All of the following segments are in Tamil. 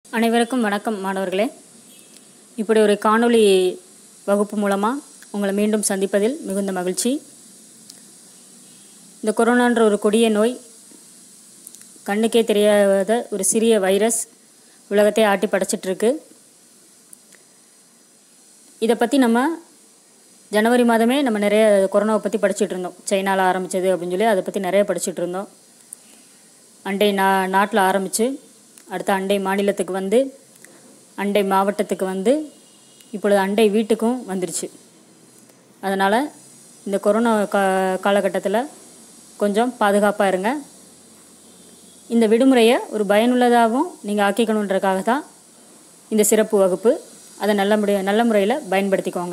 அனைவருக்கும் வணக்கம் மாணவர்களே இப்படி ஒரு காணொளி வகுப்பு மூலமாக உங்களை மீண்டும் சந்திப்பதில் மிகுந்த மகிழ்ச்சி இந்த கொரோனான்ற ஒரு கொடிய நோய் கண்ணுக்கே தெரியாத ஒரு சிறிய வைரஸ் உலகத்தை ஆட்டி படைச்சிட்ருக்கு இதை பற்றி நம்ம ஜனவரி மாதமே நம்ம நிறைய கொரோனாவை பற்றி படிச்சுட்டு இருந்தோம் சைனாவில் ஆரம்பித்தது அப்படின்னு சொல்லி அதை பற்றி நிறைய படிச்சுட்டு இருந்தோம் அண்டை நா நாட்டில் ஆரம்பித்து அடுத்த அண்டை மாநிலத்துக்கு வந்து அண்டை மாவட்டத்துக்கு வந்து இப்பொழுது அண்டை வீட்டுக்கும் வந்துருச்சு அதனால் இந்த கொரோனா கா காலகட்டத்தில் கொஞ்சம் பாதுகாப்பாக இருங்க இந்த விடுமுறையை ஒரு பயனுள்ளதாகவும் நீங்கள் ஆக்கிக்கணுன்றதுக்காக தான் இந்த சிறப்பு வகுப்பு அதை நல்ல முறை நல்ல முறையில் பயன்படுத்திக்கோங்க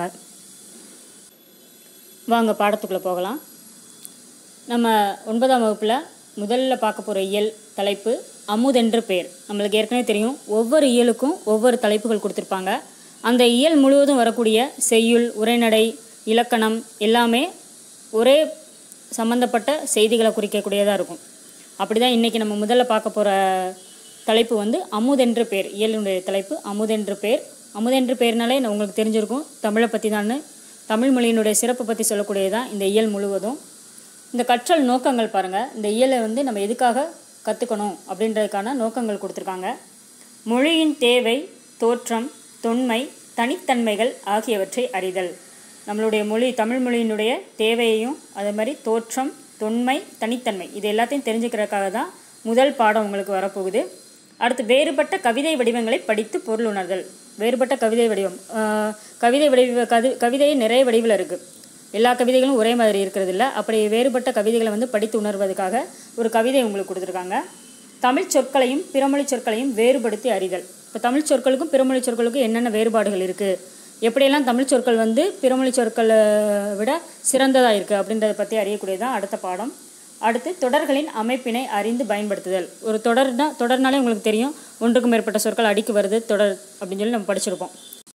வாங்க பாடத்துக்குள்ளே போகலாம் நம்ம ஒன்பதாம் வகுப்பில் முதல்ல பார்க்க போகிற இயல் தலைப்பு அமுதென்று பேர் நம்மளுக்கு ஏற்கனவே தெரியும் ஒவ்வொரு இயலுக்கும் ஒவ்வொரு தலைப்புகள் கொடுத்துருப்பாங்க அந்த இயல் முழுவதும் வரக்கூடிய செய்யுள் உரைநடை இலக்கணம் எல்லாமே ஒரே சம்மந்தப்பட்ட செய்திகளை குறிக்கக்கூடியதாக இருக்கும் அப்படி தான் இன்றைக்கி நம்ம முதல்ல பார்க்க போகிற தலைப்பு வந்து அமுதென்று பேர் இயலுடைய தலைப்பு அமுதென்று பேர் அமுதென்று பேர்னாலே உங்களுக்கு தெரிஞ்சிருக்கும் தமிழை பற்றி தான் தமிழ் மொழியினுடைய சிறப்பை பற்றி சொல்லக்கூடியதான் இந்த இயல் முழுவதும் இந்த கற்றல் நோக்கங்கள் பாருங்கள் இந்த இயலை வந்து நம்ம எதுக்காக கற்றுக்கணும் அப்படின்றதுக்கான நோக்கங்கள் கொடுத்துருக்காங்க மொழியின் தேவை தோற்றம் தொன்மை தனித்தன்மைகள் ஆகியவற்றை அறிதல் நம்மளுடைய மொழி தமிழ் மொழியினுடைய தேவையையும் அதே மாதிரி தோற்றம் தொன்மை தனித்தன்மை இது எல்லாத்தையும் தெரிஞ்சுக்கிறதுக்காக தான் முதல் பாடம் உங்களுக்கு வரப்போகுது அடுத்து வேறுபட்ட கவிதை வடிவங்களை படித்து பொருள் உணர்தல் வேறுபட்ட கவிதை வடிவம் ஆஹ் கவிதை வடிவ கவி கவிதை நிறைய வடிவில் இருக்குது எல்லா கவிதைகளும் ஒரே மாதிரி இருக்கிறது இல்லை அப்படி வேறுபட்ட கவிதைகளை வந்து படித்து உணர்வதற்காக ஒரு கவிதை உங்களுக்கு கொடுத்துருக்காங்க தமிழ் சொற்களையும் பிறமொழி சொற்களையும் வேறுபடுத்தி அறிதல் இப்போ தமிழ் சொற்களுக்கும் பிறமொழி சொற்களுக்கும் என்னென்ன வேறுபாடுகள் இருக்குது எப்படியெல்லாம் தமிழ் சொற்கள் வந்து பிறமொழி சொற்களை விட சிறந்ததாக இருக்குது அப்படின்றத பற்றி அறியக்கூடியதான் அடுத்த பாடம் அடுத்து தொடர்களின் அமைப்பினை அறிந்து பயன்படுத்துதல் ஒரு தொடர்னா தொடர்னாலே உங்களுக்கு தெரியும் ஒன்றுக்கும் மேற்பட்ட சொற்கள் அடிக்கு வருது தொடர் அப்படின்னு சொல்லி நம்ம படிச்சிருப்போம்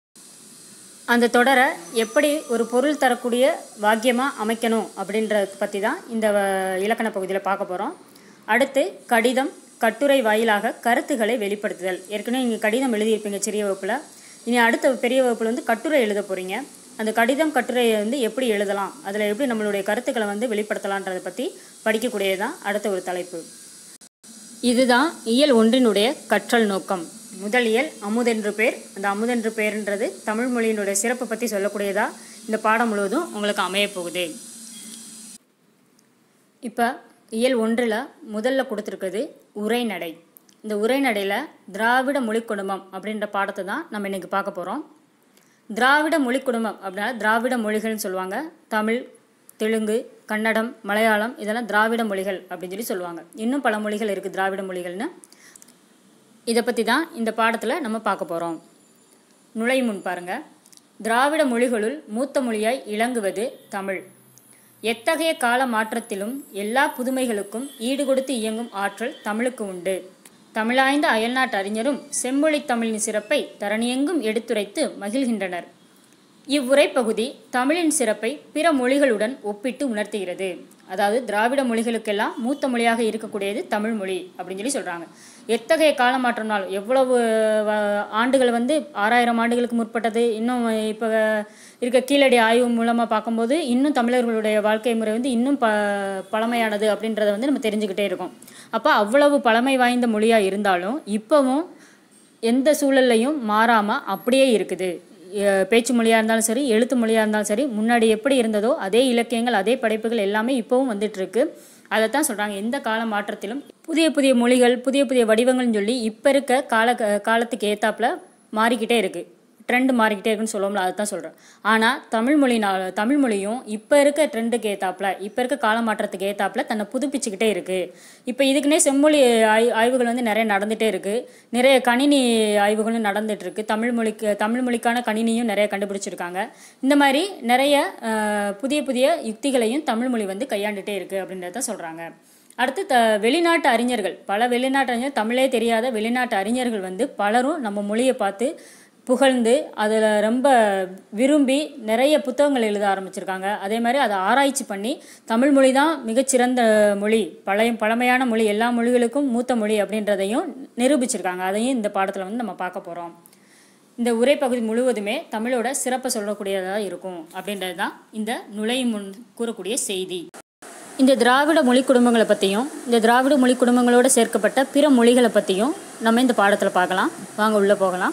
அந்த தொடரை எப்படி ஒரு பொருள் தரக்கூடிய வாக்கியமாக அமைக்கணும் அப்படின்றத பற்றி தான் இந்த வ- இலக்கண பகுதியில் பார்க்க போகிறோம் அடுத்து கடிதம் கட்டுரை வாயிலாக கருத்துக்களை வெளிப்படுத்துதல் ஏற்கனவே நீங்கள் கடிதம் எழுதியிருப்பீங்க சிறிய வகுப்பில் இனி அடுத்த பெரிய வகுப்பில் வந்து கட்டுரை எழுத போகிறீங்க அந்த கடிதம் கட்டுரையை வந்து எப்படி எழுதலாம் அதில் எப்படி நம்மளுடைய கருத்துக்களை வந்து வெளிப்படுத்தலான்றதை பற்றி படிக்கக்கூடியது அடுத்த ஒரு தலைப்பு இதுதான் இயல் ஒன்றினுடைய கற்றல் நோக்கம் முதல் இயல் அமுதென்று பேர் அந்த அமுதென்று பேர்ன்றது தமிழ் மொழியினுடைய சிறப்பை பற்றி சொல்லக்கூடியதா இந்த பாடம் முழுவதும் உங்களுக்கு அமையப் போகுது இப்போ இயல் ஒன்றில் முதல்ல கொடுத்துருக்குது உரைநடை இந்த உரைநடையில் திராவிட மொழி குடும்பம் அப்படின்ற பாடத்தை தான் நம்ம இன்றைக்கி பார்க்க போகிறோம் திராவிட மொழி குடும்பம் அப்படின்னா திராவிட மொழிகள்னு சொல்லுவாங்க தமிழ் தெலுங்கு கன்னடம் மலையாளம் இதெல்லாம் திராவிட மொழிகள் அப்படின்னு சொல்லி சொல்லுவாங்க இன்னும் பல மொழிகள் இருக்குது திராவிட மொழிகள்னு இதை பற்றி தான் இந்த பாடத்தில் நம்ம பார்க்க போகிறோம் நுழையும் முன் பாருங்க திராவிட மொழிகளுள் மூத்த மொழியாய் இளங்குவது தமிழ் எத்தகைய கால மாற்றத்திலும் எல்லா புதுமைகளுக்கும் ஈடுகொடுத்து இயங்கும் ஆற்றல் தமிழுக்கு உண்டு தமிழாய்ந்த அயல்நாட்டு அறிஞரும் செம்மொழித் தமிழின் சிறப்பை தரணியெங்கும் எடுத்துரைத்து மகிழ்கின்றனர் இவ்வுரை பகுதி தமிழின் சிறப்பை பிற மொழிகளுடன் ஒப்பிட்டு உணர்த்துகிறது அதாவது திராவிட மொழிகளுக்கெல்லாம் மூத்த மொழியாக இருக்கக்கூடியது தமிழ் மொழி அப்படின்னு சொல்லி சொல்கிறாங்க எத்தகைய காலமாற்றம்னால் எவ்வளவு வ- ஆண்டுகள் வந்து ஆறாயிரம் ஆண்டுகளுக்கு முற்பட்டது இன்னும் இப்போ இருக்க கீழடி ஆய்வு மூலமாக பார்க்கும்போது இன்னும் தமிழர்களுடைய வாழ்க்கை முறை வந்து இன்னும் ப பழமையானது அப்படின்றத வந்து நம்ம தெரிஞ்சுக்கிட்டே இருக்கோம் அப்போ அவ்வளவு பழமை வாய்ந்த மொழியாக இருந்தாலும் இப்போவும் எந்த சூழல்லையும் மாறாமல் அப்படியே இருக்குது எ- பேச்சு மொழியாக இருந்தாலும் சரி எழுத்து மொழியாக இருந்தாலும் சரி முன்னாடி எப்படி இருந்ததோ அதே இலக்கியங்கள் அதே படைப்புகள் எல்லாமே இப்போவும் வந்துட்டு இருக்கு அதைத்தான் சொல்கிறாங்க எந்த கால மாற்றத்திலும் புதிய புதிய மொழிகள் புதிய புதிய வடிவங்கள்னு சொல்லி இப்போ இருக்க கால காலத்துக்கு ஏத்தாப்புல மாறிக்கிட்டே இருக்குது ட்ரெண்ட் மாறிக்கிட்டே இருக்குன்னு சொல்லுவோம்ல அதை தான் சொல்கிறேன் ஆனால் தமிழ் மொழினால் தமிழ் மொழியும் இப்போ இருக்க ட்ரெண்டுக்கு ஏத்தாப்புல இப்போ இருக்க கால மாற்றத்துக்கு ஏத்தாப்புல தன்னை புதுப்பிச்சுக்கிட்டே இருக்குது இப்போ இதுக்குன்னே செம்மொழி ஆய் ஆய்வுகள் வந்து நிறைய நடந்துகிட்டே இருக்குது நிறைய கணினி ஆய்வுகளும் நடந்துட்டு இருக்கு தமிழ் மொழிக்கு தமிழ் மொழிக்கான கணினியும் நிறைய கண்டுபிடிச்சிருக்காங்க இந்த மாதிரி நிறைய அஹ், புதிய புதிய யுக்திகளையும் தமிழ் மொழி வந்து கையாண்டுட்டே இருக்குது அப்படின்றத சொல்கிறாங்க அடுத்து த வெளிநாட்டு அறிஞர்கள் பல வெளிநாட்டு அறிஞர் தமிழே தெரியாத வெளிநாட்டு அறிஞர்கள் வந்து பலரும் நம்ம மொழியை பார்த்து புகழ்ந்து அதில் ரொம்ப விரும்பி நிறைய புத்தகங்கள் எழுத ஆரம்பிச்சிருக்காங்க அதே மாதிரி அதை ஆராய்ச்சி பண்ணி தமிழ் மொழி தான் மிகச்சிறந்த மொழி பழைய பழமையான மொழி எல்லா மொழிகளுக்கும் மூத்த மொழி அப்படின்றதையும் நிரூபிச்சிருக்காங்க அதையும் இந்த பாடத்தில் வந்து நம்ம பார்க்க போகிறோம் இந்த உரைப்பகுதி முழுவதுமே தமிழோட சிறப்பை சொல்லக்கூடியதாக இருக்கும் அப்படின்றது தான் இந்த நுழையும் முன் கூறக்கூடிய செய்தி இந்த திராவிட மொழி குடும்பங்களை பற்றியும் இந்த திராவிட மொழி குடும்பங்களோடு சேர்க்கப்பட்ட பிற மொழிகளை பற்றியும் நம்ம இந்த பாடத்தில் பார்க்கலாம் வாங்க உள்ளே போகலாம்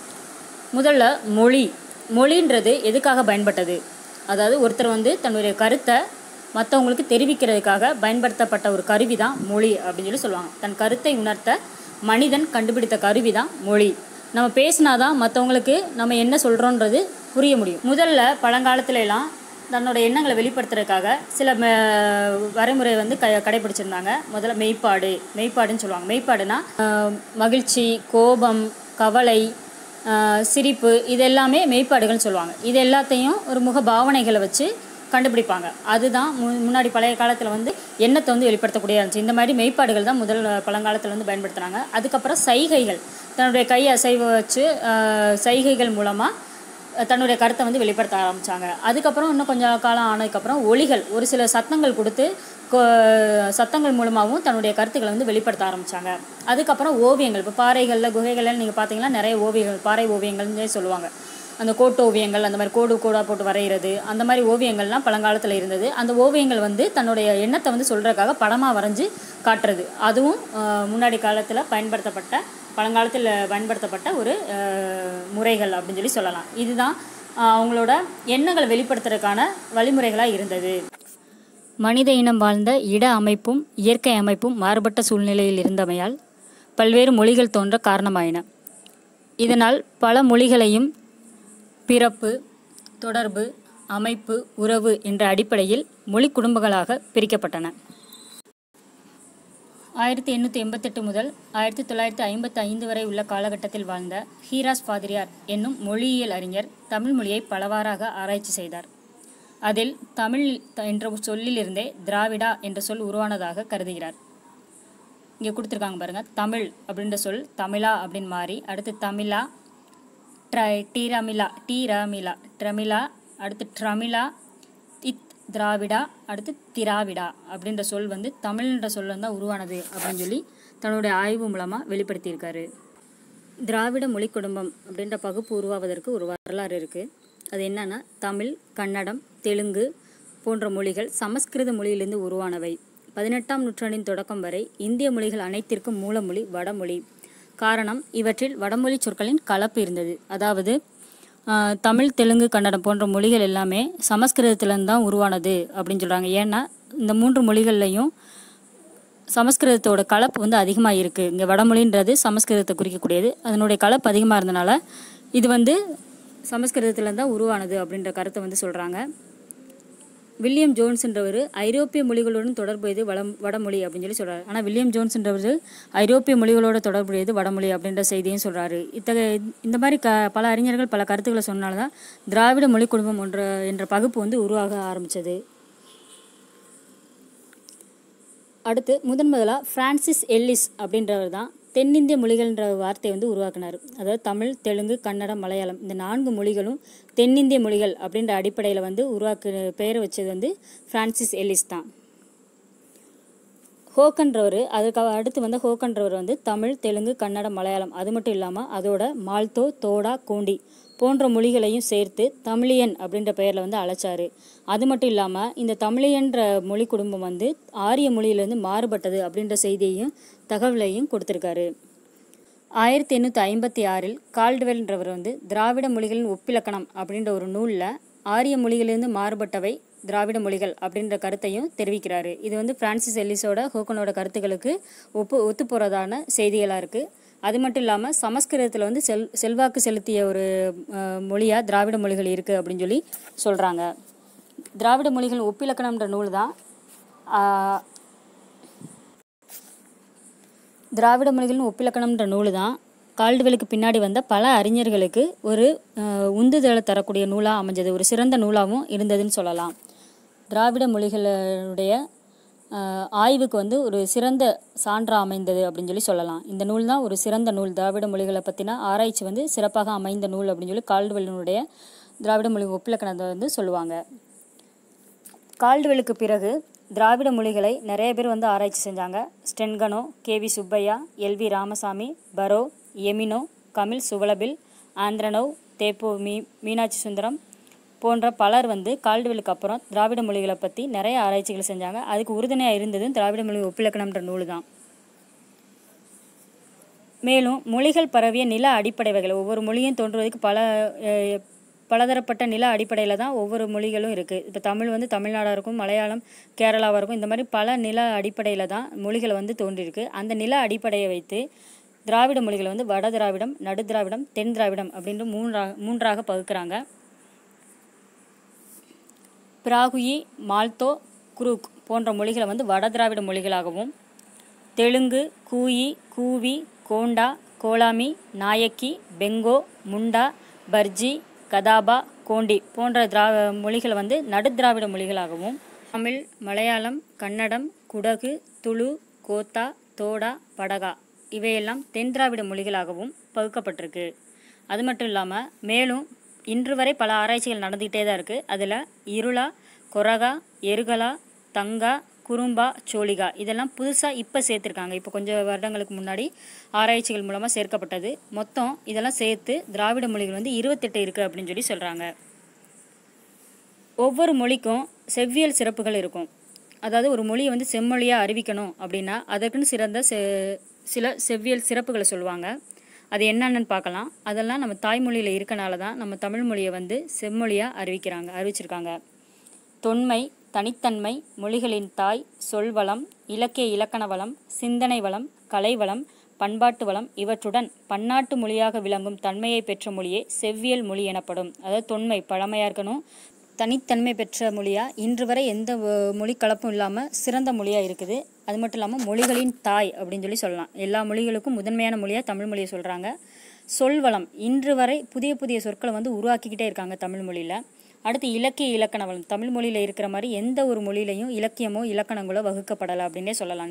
முதல்ல மொழி மொழின்றது எதுக்காக பயன்பட்டது அதாவது ஒருத்தர் வந்து தன்னுடைய கருத்தை மற்றவங்களுக்கு தெரிவிக்கிறதுக்காக பயன்படுத்தப்பட்ட ஒரு கருவி தான் மொழி அப்படின்னு சொல்லி சொல்லுவாங்க தன் கருத்தை உணர்த்த மனிதன் கண்டுபிடித்த கருவி தான் மொழி நம்ம பேசினாதான் மற்றவங்களுக்கு நம்ம என்ன சொல்கிறோன்றது புரிய முடியும் முதல்ல பழங்காலத்துல எல்லாம் தன்னோட எண்ணங்களை வெளிப்படுத்துறதுக்காக சில ம- வரைமுறை வந்து க கடைபிடிச்சிருந்தாங்க முதல்ல மெய்ப்பாடு மெய்ப்பாடுன்னு சொல்லுவாங்க மெய்ப்பாடுனா ஆஹ், மகிழ்ச்சி கோபம் கவலை ஆஹ், சிரிப்பு இது எல்லாமே மெய்ப்பாடுகள்னு சொல்லுவாங்க இது எல்லாத்தையும் ஒரு முக பாவனைகளை வச்சு கண்டுபிடிப்பாங்க அதுதான் மு முன்னாடி பழைய காலத்தில் வந்து எண்ணத்தை வந்து வெளிப்படுத்தக்கூடிய இருந்துச்சு இந்த மாதிரி மெய்ப்பாடுகள் தான் முதல் பழங்காலத்தில் வந்து பயன்படுத்துனாங்க அதுக்கப்புறம் சைகைகள் தன்னுடைய கை அசைவை வச்சு ஆஹ், சைகைகள் மூலமாக தன்னுடைய கருத்தை வந்து வெளிப்படுத்த ஆரம்பித்தாங்க அதுக்கப்புறம் இன்னும் கொஞ்சம் காலம் ஆனதுக்கப்புறம் ஒலிகள் ஒரு சில சத்தங்கள் கொடுத்து கொ- சத்தங்கள் மூலமாகவும் தன்னுடைய கருத்துக்களை வந்து வெளிப்படுத்த ஆரம்பித்தாங்க அதுக்கப்புறம் ஓவியங்கள் இப்போ பாறைகளில் குகைகளில் நீங்கள் பார்த்தீங்கன்னா நிறைய ஓவியங்கள் பாறை ஓவியங்கள்னே சொல்லுவாங்க அந்த கோட்டு ஓவியங்கள் அந்த மாதிரி கோடு கோடாக போட்டு வரைகிறது அந்த மாதிரி ஓவியங்கள்லாம் பழங்காலத்தில் இருந்தது அந்த ஓவியங்கள் வந்து தன்னுடைய எண்ணத்தை வந்து சொல்கிறதுக்காக படமாக வரைஞ்சி காட்டுறது அதுவும் ஆஹ், முன்னாடி காலத்தில் பயன்படுத்தப்பட்ட பழங்காலத்தில் பயன்படுத்தப்பட்ட ஒரு ஆஹ், முறைகள் அப்படின்னு சொல்லி சொல்லலாம் இதுதான் ஆஹ், அவங்களோட எண்ணங்களை வெளிப்படுத்துறதுக்கான வழிமுறைகளாக இருந்தது மனித இனம் வாழ்ந்த இட அமைப்பும் இயற்கை அமைப்பும் மாறுபட்ட சூழ்நிலையில் இருந்தமையால் பல்வேறு மொழிகள் தோன்ற காரணமாயின இதனால் பல மொழிகளையும் பிறப்பு தொடர்பு அமைப்பு உறவு என்ற அடிப்படையில் மொழி குடும்பங்களாக பிரிக்கப்பட்டன ஆயிரத்தி எண்ணூற்றி எண்பத்தெட்டு முதல் ஆயிரத்தி தொள்ளாயிரத்தி ஐம்பத்தி ஐந்து வரை உள்ள காலகட்டத்தில் வாழ்ந்த ஹீராஸ் பாதிரியார் என்னும் மொழியியல் அறிஞர் தமிழ் மொழியை பலவாறாக ஆராய்ச்சி செய்தார் அதில் தமிழ் த- என்ற சொல்லிலிருந்தே திராவிடா என்ற சொல் உருவானதாக கருதுகிறார் இங்கே கொடுத்துருக்காங்க பாருங்க தமிழ் அப்படின்ற சொல் தமிழா அப்படின்னு மாறி அடுத்து தமிழா ட்ரை டீரமிலா டீரமிலா ட்ரமிலா அடுத்து ட்ரமிழா இத் திராவிடா அடுத்து திராவிடா அப்படின்ற சொல் வந்து தமிழ்ன்ற சொல் தான் உருவானது அப்படின்னு சொல்லி தன்னுடைய ஆய்வு மூலமாக வெளிப்படுத்தியிருக்காரு திராவிட மொழி குடும்பம் அப்படின்ற பகுப்பு உருவாவதற்கு ஒரு வரலாறு இருக்குது அது என்னன்னா தமிழ் கன்னடம் தெலுங்கு போன்ற மொழிகள் சமஸ்கிருத மொழியிலிருந்து உருவானவை பதினெட்டாம் நூற்றாண்டின் தொடக்கம் வரை இந்திய மொழிகள் அனைத்திற்கும் மூலமொழி வடமொழி காரணம் இவற்றில் வடமொழி சொற்களின் கலப்பு இருந்தது அதாவது ஆஹ், தமிழ் தெலுங்கு கன்னடம் போன்ற மொழிகள் எல்லாமே சமஸ்கிருதத்திலேருந்து தான் உருவானது அப்படின்னு சொல்கிறாங்க ஏன்னா இந்த மூன்று மொழிகள்லையும் சமஸ்கிருதத்தோட கலப்பு வந்து அதிகமாக இருக்குது இங்கே வடமொழின்றது சமஸ்கிருதத்தை குறிக்கக்கூடியது அதனுடைய கலப்பு அதிகமாக இருந்தனால இது வந்து சமஸ்கிருதத்தில் தான் உருவானது அப்படின்ற கருத்தை வந்து சொல்கிறாங்க வில்லியம் ஜோன்ஸ்ன்றவர் ஐரோப்பிய மொழிகளுடன் தொடர்புடையது வடம் வடமொழி அப்படின்னு சொல்லி சொல்கிறார் ஆனால் வில்லியம் ஜோன்ஸ்ன்றவர் ஐரோப்பிய மொழிகளோட தொடர்புடையது வடமொழி அப்படின்ற செய்தியும் சொல்கிறாரு இத்தகைய இந்த மாதிரி க பல அறிஞர்கள் பல கருத்துக்களை சொன்னால தான் திராவிட மொழி குடும்பம் ஒன்ற என்ற பகுப்பு வந்து உருவாக ஆரம்பித்தது அடுத்து முதன் முதலாக ஃப்ரான்சிஸ் எல்லிஸ் அப்படின்றவர் தான் தென்னிந்திய மொழிகள்ன்ற வார்த்தையை வந்து உருவாக்குனார் அதாவது தமிழ் தெலுங்கு கன்னடம் மலையாளம் இந்த நான்கு மொழிகளும் தென்னிந்திய மொழிகள் அப்படின்ற அடிப்படையில் வந்து உருவாக்கு பெயர் வச்சது வந்து ஃப்ரான்சிஸ் எல்லிஸ் தான் ஹோக்கன்றவர் அதுக்கு அடுத்து வந்து ஹோக்கன்றவர் வந்து தமிழ் தெலுங்கு கன்னடம் மலையாளம் அது மட்டும் இல்லாமல் அதோட மால்தோ தோடா கோண்டி போன்ற மொழிகளையும் சேர்த்து தமிழியன் அப்படின்ற பெயரில் வந்து அழைச்சாரு அது மட்டும் இல்லாமல் இந்த தமிழியன்ற மொழி குடும்பம் வந்து ஆரிய மொழியிலேருந்து மாறுபட்டது அப்படின்ற செய்தியையும் தகவலையும் கொடுத்துருக்காரு ஆயிரத்தி எண்ணூற்றி ஐம்பத்தி ஆறில் கால்டுவெல்ன்றவர் வந்து திராவிட மொழிகளின் ஒப்பிலக்கணம் அப்படின்ற ஒரு நூலில் ஆரிய மொழிகளிலிருந்து மாறுபட்டவை திராவிட மொழிகள் அப்படின்ற கருத்தையும் தெரிவிக்கிறாரு இது வந்து பிரான்சிஸ் எல்லிஸோட ஹோக்கனோட கருத்துக்களுக்கு ஒப்பு ஒத்து போகிறதான செய்திகளாக இருக்குது அது மட்டும் இல்லாமல் சமஸ்கிருதத்தில் வந்து செல் செல்வாக்கு செலுத்திய ஒரு மொழியாக திராவிட மொழிகள் இருக்குது அப்படின்னு சொல்லி சொல்கிறாங்க திராவிட மொழிகள் ஒப்பிலக்கணம்ன்ற நூல் தான் ஆஹ், திராவிட மொழிகளின் ஒப்பிலக்கணம்ன்ற நூல் தான் கால்டுவெலுக்கு பின்னாடி வந்த பல அறிஞர்களுக்கு ஒரு அஹ், உந்துதலை தரக்கூடிய நூலாக அமைஞ்சது ஒரு சிறந்த நூலாகவும் இருந்ததுன்னு சொல்லலாம் திராவிட மொழிகளுடைய ஆஹ், ஆய்வுக்கு வந்து ஒரு சிறந்த சான்றா அமைந்தது அப்படின்னு சொல்லி சொல்லலாம் இந்த நூல் தான் ஒரு சிறந்த நூல் திராவிட மொழிகளை பற்றின ஆராய்ச்சி வந்து சிறப்பாக அமைந்த நூல் அப்படின்னு சொல்லி கால்டுவெல்லினுடைய திராவிட மொழி ஒப்பிலக்கணத்தை வந்து சொல்லுவாங்க கால்டுவெலுக்கு பிறகு திராவிட மொழிகளை நிறைய பேர் வந்து ஆராய்ச்சி செஞ்சாங்க ஸ்டென்கனோ K V Subbaiah L V Ramaswamy Burrow Emeneau Kamil Zvelebil Andronov தேப்போ மீ மீனாட்சி சுந்தரம் போன்ற பலர் வந்து கால்டுவெலுக்கு அப்புறம் திராவிட மொழிகளை பற்றி நிறைய ஆராய்ச்சிகள் செஞ்சாங்க அதுக்கு உறுதுணையாக இருந்ததும் திராவிட மொழி ஒப்பிலக்கணம்ன்ற நூல் தான் மேலும் மொழிகள் பரவிய நில அடிப்படை வகைகள் ஒவ்வொரு மொழியும் தோன்றுவதற்கு பல அஹ், பலதரப்பட்ட நில அடிப்படையில் தான் ஒவ்வொரு மொழிகளும் இருக்குது இப்போ தமிழ் வந்து தமிழ்நாடாக இருக்கும் மலையாளம் கேரளாவாக இருக்கும் இந்த மாதிரி பல நில அடிப்படையில் தான் மொழிகள் வந்து தோன்றியிருக்கு அந்த நில அடிப்படையை வைத்து திராவிட மொழிகளை வந்து வட திராவிடம் நடு திராவிடம் தென் திராவிடம் அப்படின்ட்டு மூன்றாக மூன்றாக பகுக்கிறாங்க பிராகுயி மால்தோ குரூக் போன்ற மொழிகளை வந்து வட திராவிட மொழிகளாகவும் தெலுங்கு கூயி கூவி கோண்டா கோலாமி நாயக்கி பெங்கோ முண்டா பர்ஜி கதாபா கோண்டி போன்ற திரா மொழிகளை வந்து நடுத்திராவிட மொழிகளாகவும் தமிழ் மலையாளம் கன்னடம் குடகு துளு கோத்தா தோடா படகா இவையெல்லாம் தென் திராவிட மொழிகளாகவும் பகுக்கப்பட்டிருக்கு அது மட்டும் இல்லாமல் மேலும் இன்று வரை பல ஆராய்ச்சிகள் நடந்துக்கிட்டே தான் இருக்குது அதில் இருளா கொரகா எருகலா தங்கா குறும்பா சோழிகா இதெல்லாம் புதுசாக இப்போ சேர்த்துருக்காங்க இப்போ கொஞ்சம் வருடங்களுக்கு முன்னாடி ஆராய்ச்சிகள் மூலமாக சேர்க்கப்பட்டது மொத்தம் இதெல்லாம் சேர்த்து திராவிட மொழிகள் வந்து இருபத்தெட்டு இருக்குது அப்படின்னு சொல்லி சொல்கிறாங்க ஒவ்வொரு மொழிக்கும் செவ்வியல் சிறப்புகள் இருக்கும் அதாவது ஒரு மொழியை வந்து செம்மொழியாக அறிவிக்கணும் அப்படின்னா அதற்குன்னு சிறந்த செ சில செவ்வியல் சிறப்புகளை சொல்லுவாங்க அது என்னென்னு பார்க்கலாம் அதெல்லாம் நம்ம தாய்மொழியில் இருக்கனால தான் நம்ம தமிழ் மொழியை வந்து செம்மொழியாக அறிவிக்கிறாங்க அறிவிச்சிருக்காங்க தொன்மை தனித்தன்மை மொழிகளின் தாய் சொல்வளம் இலக்கிய இலக்கண வளம் சிந்தனை வளம் கலை வளம் பண்பாட்டு வளம் இவற்றுடன் பன்னாட்டு மொழியாக விளங்கும் தன்மையை பெற்ற மொழியே செவ்வியல் மொழி எனப்படும் அதாவது தொன்மை பழமையாக இருக்கணும் தனித்தன்மை பெற்ற மொழியாக இன்று வரை எந்த அஹ், மொழி கலப்பும் இல்லாமல் சிறந்த மொழியாக இருக்குது அது மட்டும் இல்லாமல் மொழிகளின் தாய் அப்படின்னு சொல்லி சொல்லலாம் எல்லா மொழிகளுக்கும் முதன்மையான மொழியாக தமிழ் மொழியை சொல்கிறாங்க சொல்வளம் இன்று வரை புதிய புதிய சொற்களை வந்து உருவாக்கிக்கிட்டே இருக்காங்க தமிழ் மொழியில் அடுத்து இலக்கிய இலக்கண வளம் தமிழ் மொழியில் இருக்கிற மாதிரி எந்த ஒரு மொழியிலையும் இலக்கியமோ இலக்கணங்களோ வகுக்கப்படலை அப்படின்னே சொல்லலாம்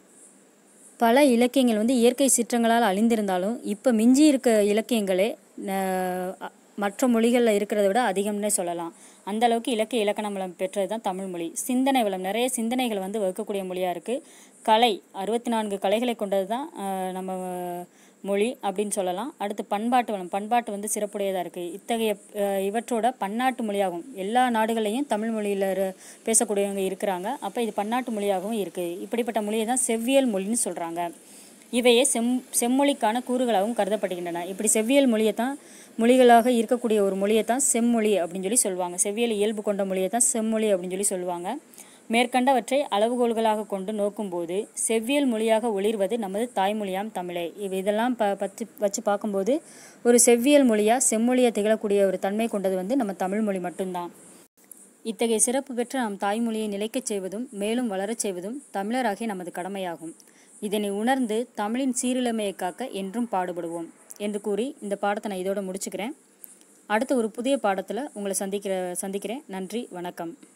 பல இலக்கியங்கள் வந்து இயற்கை சீற்றங்களால் அழிந்திருந்தாலும் இப்போ மிஞ்சி இருக்க இலக்கியங்களே அஹ், அ- மற்ற மொழிகளில் இருக்கிறத விட அதிகம்னே சொல்லலாம் அந்த அளவுக்கு இலக்கிய இலக்கண வளம் பெற்றது தான் தமிழ் மொழி சிந்தனை வளம் நிறைய சிந்தனைகள் வந்து வகுக்கக்கூடிய மொழியாக இருக்குது கலை அறுபத்தி நான்கு கலைகளை கொண்டது தான் அஹ், நம்ம மொழி அப்படின்னு சொல்லலாம் அடுத்து பண்பாட்டு வளம் பண்பாட்டு வந்து சிறப்புடையதாக இருக்குது இத்தகைய அஹ், இவற்றோட பன்னாட்டு மொழியாகும் எல்லா நாடுகளையும் தமிழ் மொழியில் பேசக்கூடியவங்க இருக்கிறாங்க அப்போ இது பன்னாட்டு மொழியாகவும் இருக்குது இப்படிப்பட்ட மொழியை தான் செவ்வியல் மொழின்னு சொல்கிறாங்க இவையே செம் செம்மொழிக்கான கூறுகளாகவும் கருதப்படுகின்றன இப்படி செவ்வியல் மொழியை தான் மொழிகளாக இருக்கக்கூடிய ஒரு மொழியை தான் செம்மொழி அப்படின்னு சொல்லி சொல்லுவாங்க செவ்வியல் இயல்பு கொண்ட மொழியை தான் செம்மொழி அப்படின்னு சொல்லி சொல்லுவாங்க மேற்கண்டவற்றை அளவுகோல்களாக கொண்டு நோக்கும்போது செவ்வியல் மொழியாக ஒளிர்வது நமது தாய்மொழியாம் தமிழே இவ் இதெல்லாம் ப பற்றி வச்சு பார்க்கும்போது ஒரு செவ்வியல் மொழியாக செம்மொழியாக திகழக்கூடிய ஒரு தன்மை கொண்டது வந்து நம்ம தமிழ் மொழி மட்டும்தான் இத்தகைய சிறப்பு பெற்ற நம் தாய்மொழியை நிலைக்கச் செய்வதும் மேலும் வளரச் செய்வதும் தமிழராகிய நமது கடமையாகும் இதனை உணர்ந்து தமிழின் சீரிழமையை காக்க என்றும் பாடுபடுவோம் என்று கூறி இந்த பாடத்தை நான் இதோட முடிச்சுக்கிறேன் அடுத்த ஒரு புதிய பாடத்தில் உங்களை சந்திக்கிற சந்திக்கிறேன் நன்றி வணக்கம்